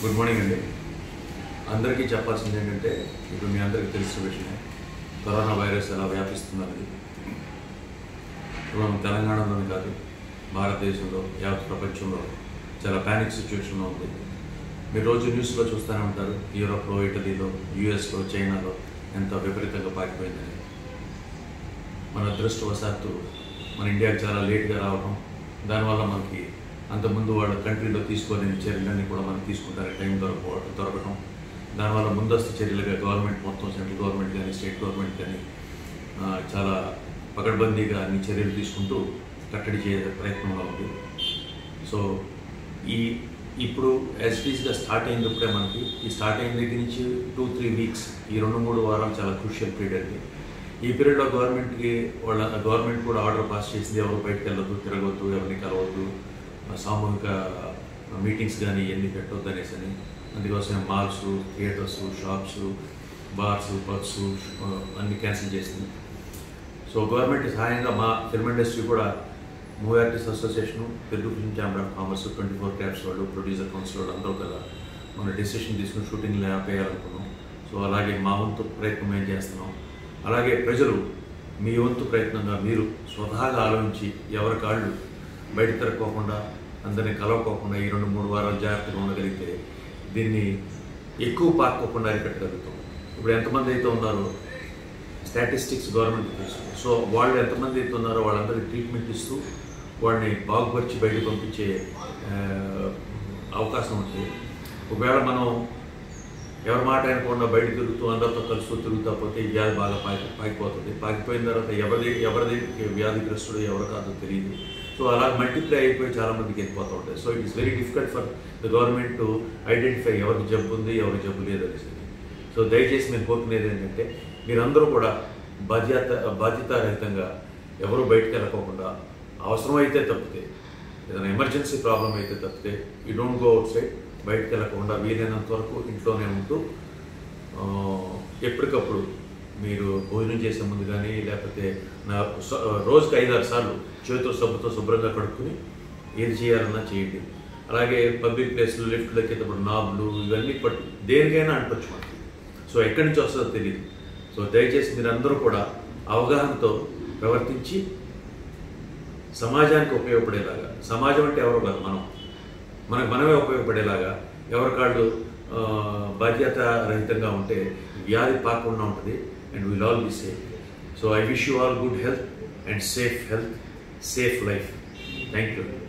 good morning అండి అందరికీ చెప్పాల్సింది ఏంటంటే ఇప్పుడు మీ అందరికీ తెలిసిన విషయమే కరోనా వైరస్ ఎలా వ్యాపిస్తున్నది ఇప్పుడు మనం తెలంగాణలోనే కాదు భారతదేశంలో యావత్ ప్రపంచంలో చాలా ప్యానిక్ సిచ్యువేషన్లో ఉంది మీరు రోజు న్యూస్లో చూస్తూనే ఉంటారు యూరోప్లో ఇటలీలో యూఎస్లో చైనాలో ఎంత విపరీతంగా పాకిపోయిందని మన అదృష్టవశాత్తు మన ఇండియాకి చాలా లేట్గా రావడం దానివల్ల మనకి అంతకుముందు వాళ్ళ కంట్రీలో తీసుకోలేని చర్యలన్నీ కూడా మనకి తీసుకుంటారు టైం దొరక దొరకడం దానివల్ల ముందస్తు చర్యలుగా గవర్నమెంట్ మొత్తం సెంట్రల్ గవర్నమెంట్ కానీ స్టేట్ గవర్నమెంట్ కానీ ఆ, చాలా పకడ్బందీగా అన్ని చర్యలు తీసుకుంటూ కట్టడి చేసే ప్రయత్నంలో ఉంది సో ఈ ఇప్పుడు ఎస్టీస్గా స్టార్ట్ అయినప్పుడే మనకి ఈ స్టార్ట్ అయిన దగ్గర నుంచి టూ త్రీ వీక్స్ ఈ రెండు మూడు వారాలు చాలా క్రూషియల్ పీరియడ్ అండి ఈ పీరియడ్లో గవర్నమెంట్కి వాళ్ళ గవర్నమెంట్ కూడా ఆర్డర్ పాస్ చేసింది ఎవరు బయటకు వెళ్ళొద్దు తిరగొద్దు ఎవరిని కలవద్దు ఆ, సామూహిక మీటింగ్స్ కానీ ఇవన్నీ పెట్టొద్దు అనేసి అని అందుకోసం malls theatres shops bars pubs అన్ని క్యాన్సిల్ చేసింది సో గవర్నమెంట్ సహాయంగా మా ఫిల్మ్ ఇండస్ట్రీ కూడా movie artist association Telugu film chamber of commerce twenty four crafts వాళ్ళు ప్రొడ్యూసర్ కౌన్సిల్ వాళ్ళు అందరూ కదా మన డెసిషన్ తీసుకుని షూటింగ్లో ఆపేయాలనుకున్నాం సో అలాగే మా వంతు ప్రయత్నం ఏం చేస్తున్నాం అలాగే ప్రజలు మీ వంతు ప్రయత్నంగా మీరు స్వతహాగా ఆలోచించి ఎవరి కాళ్ళు బయట తిరగకోకుండా అందరినీ కలవకోకుండా ఈ రెండు మూడు వారాలు జాగ్రత్తగా ఉండగలిగితే దీన్ని ఎక్కువ పాకోకుండా అరికట్టగలుగుతాం ఇప్పుడు ఎంతమంది అయితే ఉన్నారో స్టాటిస్టిక్స్ గవర్నమెంట్ తెలుసు సో వాళ్ళు ఎంతమంది అయితే ఉన్నారో వాళ్ళందరికీ ట్రీట్మెంట్ ఇస్తూ వాళ్ళని బాగుపరిచి బయటకు పంపించే ఆ, అవకాశం ఉంటుంది ఒకవేళ మనం ఎవరి మాట అనుకోకుండా బయట తిరుగుతూ అందరితో కలుస్తూ తిరుగుతా పోతే ఈ వ్యాధి బాగా పాకి పాకిపోతుంది పాకిపోయిన తర్వాత ఎవరిది ఎవరిది వ్యాధిగ్రస్తుడు ఎవరు కాదో తెలియదు సో అలా మల్టిప్లై అయిపోయి చాలా మందికి వెళ్ళిపోతూ ఉంటాయి so it is very difficult for the government to identify ఎవరికి జబ్బు ఉంది ఎవరికి జబ్బు లేదు అనేసి సో దయచేసి నేను కోరుకునేది ఏంటంటే మీరందరూ కూడా బాధ్యత బాధ్యతారహితంగా ఎవరు బయటకు వెళ్ళకోకుండా అవసరమైతే తప్పితే ఏదైనా ఎమర్జెన్సీ ప్రాబ్లం అయితే తప్పితే you don't go outside బయటకు వెళ్ళకుండా వీలైనంత వరకు ఇంట్లోనే ఉంటూ ఆ, ఎప్పటికప్పుడు మీరు భోజనం చేసే ముందు కానీ లేకపోతే నా స- రోజుకి ఐదారు సార్లు చేతితో సబ్బుతో శుభ్రంగా కడుక్కుని ఏది చేయాలన్నా చేయండి అలాగే పబ్లిక్ ప్లేస్లు లిఫ్ట్లు ఎక్కేటప్పుడు నాబ్లు ఇవన్నీ పట్టు దేనికైనా అంటొచ్చు మనకి సో ఎక్కడి నుంచి వస్తుందో తెలియదు సో దయచేసి మీరందరూ కూడా అవగాహనతో ప్రవర్తించి సమాజానికి ఉపయోగపడేలాగా సమాజం అంటే ఎవరు కాదు మనం మనకు మనమే ఉపయోగపడేలాగా ఎవరి కాళ్ళు ఆ, బాధ్యత రహితంగా ఉంటే వ్యాధి పాకుండా ఉంటుంది and will all be safe so I wish you all good health and safe health safe life thank you